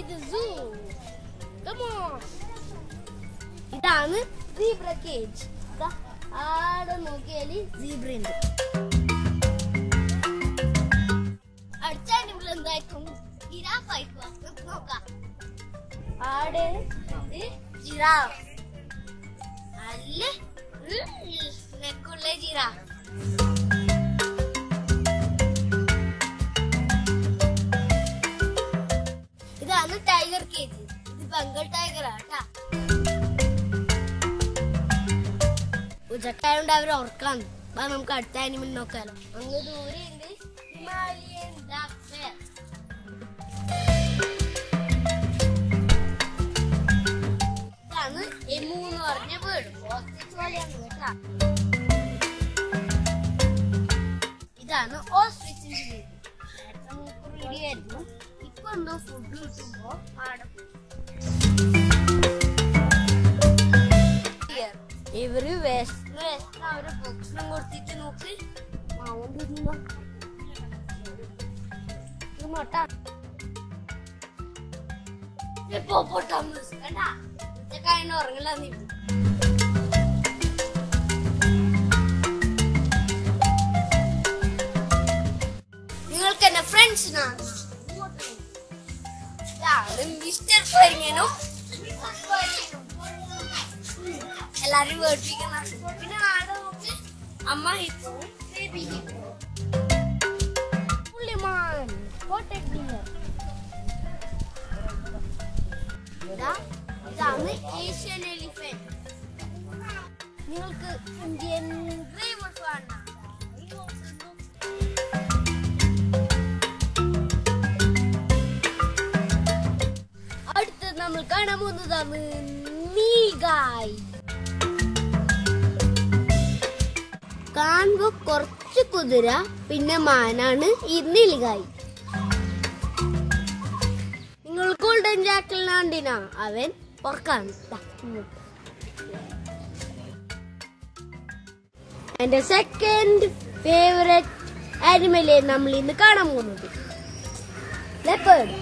the zoo. Come on. ഇതാണ് zebra cage ആടെ നോക്കിയാല് സീബ്ര ഉണ്ട് അടുത്ത ആനിമൽ എന്തായിരിക്കും ജിറാഫ് ആയിരിക്കും നമുക്ക് നോക്കാം ആട് ഇത് ജിറാഫ് അല്ല നെക്കുള്ള ജിറാഫ് ഇതാണ് ടൈഗർ കേജ് ഇത് ബംഗാൾ ടൈഗർ ആട്ടാ ഉച്ചക്കായോണ്ട് അവർ ഉറക്കാന്ന് വാ നമുക്ക് അടുത്ത ആനിമൽ നോക്കാലോ അങ്ങ് ദൂരെ ഉണ്ട് ഹിമാലയൻ ഡാക് ബെയർ ഇതാണ് എമു എന്ന് പറഞ്ഞ ബേർഡ് ഓസ്ട്രിച്ച് പോലെയാണ് കേട്ടാ ഇതാണ് ഓസ്ട്രിച്ചിന്റെ നേരത്തെ മൂക്ക് റെഡി ആയിരുന്നു ഇപ്പൊ എന്തോ ഫുഡ് കിട്ടുമ്പോ ആടെ പോയി ഇവര് വിശന്ന് വിശന്ന് അവര് ഭക്ഷണം കൊടുത്തിട്ട് നോക്ക് മാവൻ തിന്നുന്ന ഇത് മൊട്ട ഹിപ്പോപ്പൊട്ടാമസ് കണ്ടാ ഉച്ചക്കായന് ഉറങ്ങില്ല നീ നിങ്ങൾക്ക് എന്റെ ഫ്രണ്ട്സിനാണ് ഇതാണ് മിസ്റ്റർ ഫെരിങ്ങനും എല്ലാരും വേർപ്പിക്കുന്ന പിന്നെ നാളെ നോക്ക് അമ്മ ഹിപ്പോ ബേബി ഹിപ്പോ പുള്ളിമാൻ സ്പോട്ടഡ് ഡിയർ ഇതാ ഇതാണ് ഏഷ്യൻ എലിഫന്റ് നിങ്ങൾക്ക് ഇന്ത്യൻ ഡ്രൈവർ കാണാം അടുത്ത് നമ്മൾ കാണാൻ പോകുന്നതാണ് നീഗായ് കാണുമ്പോ കുറച്ച് കുതിര പിന്നെ മാനാണ് ഈ നീലികായ് നിങ്ങൾ ഗോൾഡൻ ജാക്കലിനാണ്ടിന അവൻ ഉറക്കാണ് ദാ ഇങ്ങോട്ട്. എന്റെ സെക്കൻഡ് ഫേവറേറ്റ് ആനിമലെ നമ്മൾ ഇന്ന് കാണാൻ പോകുന്നത് ലെപ്പേർഡ്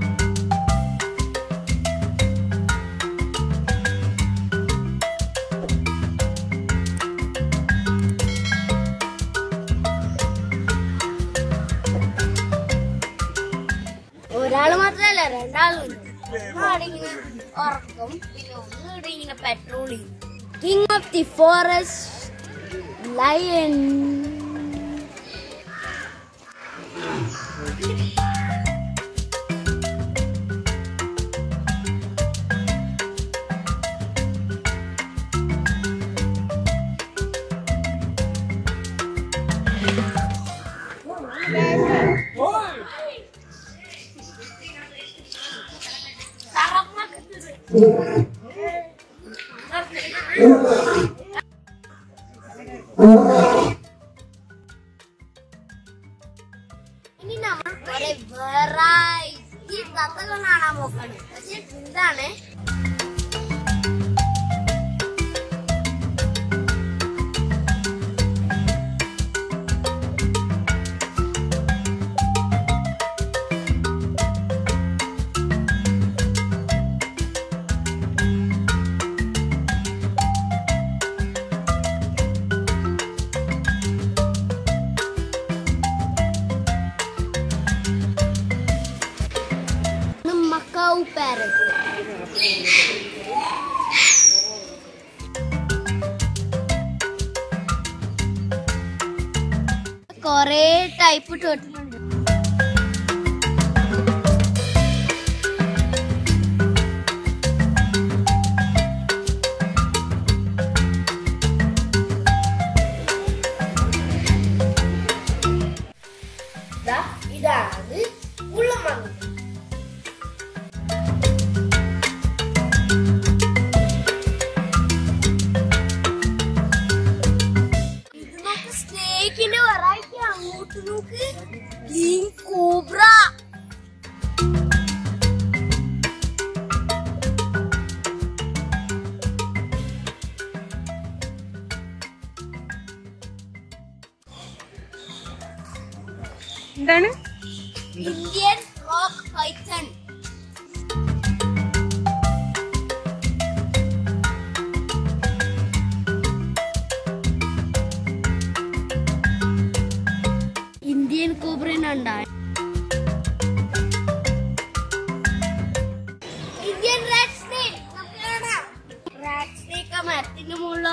ഒരാള് മാത്രല്ല രണ്ടാളുണ്ട് ഒന്നാടിങ്ങനെ ഉറക്കം പിന്നെ ഒന്നിവിടെ ഇങ്ങനെ പെട്രോൾ ചെയ്യും king of the forest lion ഇനി നമ്മൾ കുറെ വെറൈറ്റി തത്തകൾ കാണാൻ നോക്കണം പക്ഷെ എന്താണ് മക്കാവു പാരറ്റ് കൊറേ ടൈപ്പ് ടോട്ടുണ്ട് ഇതാണ് ഉള്ളമങ്ങ് ഇത് നോക്ക് സ്നേക്കിന്റെ വെറൈറ്റി അങ്ങോട്ട് നോക്ക് കിങ് കോബ്ര എന്താണ് ഇന്ത്യൻ റോക്ക് പൈത്തൺ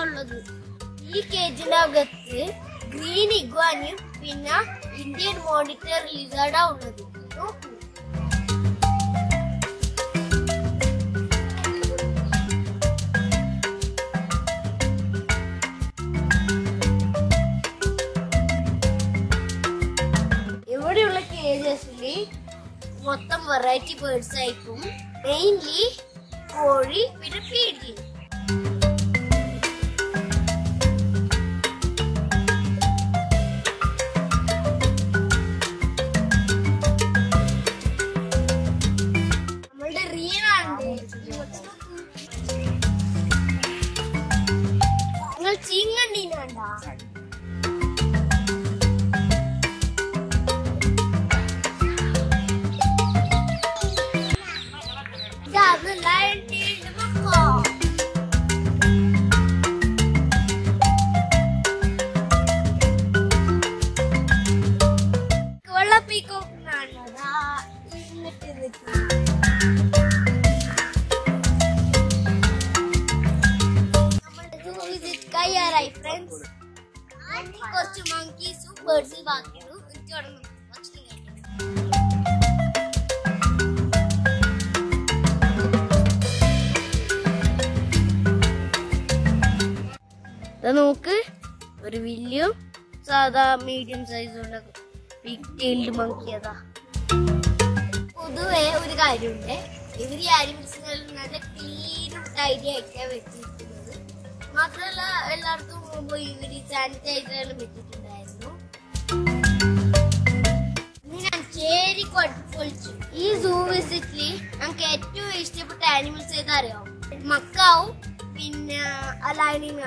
ഉള്ളത് ഈ കേജിന്റെ അകത്ത് ഗ്രീൻ ഇഗ്വാനും പിന്നെ ഇന്ത്യൻ മോണിറ്റർ ലിസർഡാ ഉള്ളത് നോക്കൂ ഇവിടെയുള്ള കേജസിൽ മൊത്തം വെറൈറ്റി ബേർഡ്സ് ആയിരിക്കും മെയിൻലി കോഴി പിന്നെ പീഡിയും നമ്മളുടെ റീനാണ് നിങ്ങൾ ചീങ്കണ്ടീനാണ്ടാ ഇതാണ് ലയൺ ടീൽഡ് മക്കോ വെള്ളപ്പീക്കോക്കിനാണതാ ഇങ്ങോട്ട് നിൽക്കുന്നത് നമ്മുടെ zoo visit കഴിയാറായി ഫ്രണ്ട്സ് കുറച്ച് monkeys-ഉം birds ഉം ബാക്കിയുള്ളൂ എന്നിട്ട് അവിടെ നമുക്ക് ഭക്ഷണം കഴിക്കാം ഇത് നോക്ക് ഒരു വലിയ സാധാ മീഡിയം സൈസുള്ള ബിഗ് ടൈൽഡ് മങ്കി അതാ പൊതുവെ ഒരു കാര്യമുണ്ട് ഇവർ ഈ ആനിമൽസിനെ നല്ല ക്ലീനും ടൈഡി ആയിട്ടാണ് വെച്ചിരിക്കുന്നത് മാത്രമല്ല എല്ലായിടത്തും പോകുമ്പോൾ ഇവർ സാനിറ്റൈസറുകളും വെച്ചിട്ടുണ്ടായിരുന്നു ഇന്ന് ഞാൻ ചേരി പൊളിച്ചു ഈ സൂ വിസിറ്റില് ഞങ്ങൾക്ക് ഏറ്റവും ഇഷ്ടപ്പെട്ട ആനിമൽസ് ഏതാ അറിയോ മക്കാവും പിന്നെ അലൈനിങ്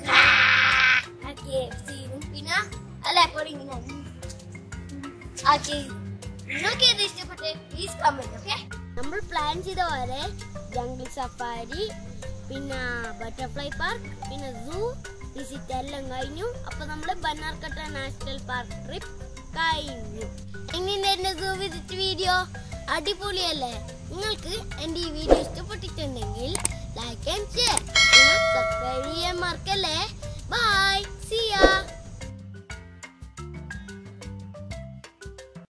സീനും പിന്നെ അല്ല ഇങ്ങനെ ആക്കി നിങ്ങൾക്ക് ഏത് ഇഷ്ടപ്പെട്ടെ പ്ലീസ് കമന്റ് ഓക്കെ നമ്മൾ പ്ലാൻ ചെയ്ത പോലെ ജംഗിൾ സഫാരി പിന്നെ ബട്ടർഫ്ലൈ പാർക്ക് പിന്നെ സൂ വിസിറ്റ് എല്ലാം കഴിഞ്ഞു അപ്പൊ നമ്മള് ബന്നാർക്കട്ട നാഷണൽ പാർക്ക് ട്രിപ്പ് കഴിഞ്ഞു എങ്ങനെയായിരുന്നു സൂ വിസിറ്റ് വീഡിയോ അടിപൊളിയല്ലേ നിങ്ങൾക്ക് എന്റെ ഈ വീഡിയോ ഇഷ്ടപ്പെട്ടിട്ടുണ്ടെങ്കിൽ ലൈക്ക് ആൻഡ് ഷെയർ പിന്നെ സബ്സ്ക്രൈബ് ചെയ്യാൻ മറക്കല്ലേ ബൈ